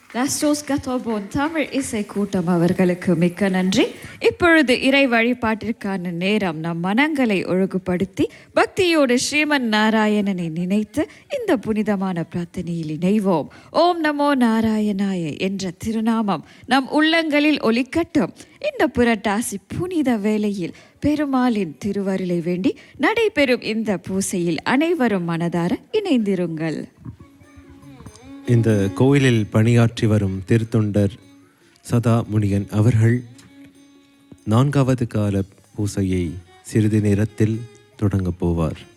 லாஸ்டோஸ் கத்தோபோன் தமிழ் இசை கூட்டம் அவர்களுக்கு மிக்க நன்றி இப்பொழுது இறை வழிபாட்டிற்கான நேரம் நம் மனங்களை ஒழுங்குபடுத்தி பக்தியோடு ஸ்ரீமன் நாராயணனை நினைத்து இந்த புனிதமான பிரார்த்தனையில் இணைவோம் ஓம் நமோ நாராயணாய என்ற திருநாமம் நம் உள்ளங்களில் ஒலிக்கட்டும் இந்த புரட்டாசி புனித வேளையில் பெருமாளின் திருவருளை வேண்டி நடைபெறும் இந்த பூசையில் அனைவரும் மனதார இணைந்திருங்கள் இந்த கோயிலில் பணியாற்றி வரும் திருத்தொண்டர் சதா முனியன் அவர்கள் நான்காவது கால பூசையை சிறிது நேரத்தில் தொடங்கப் போவார்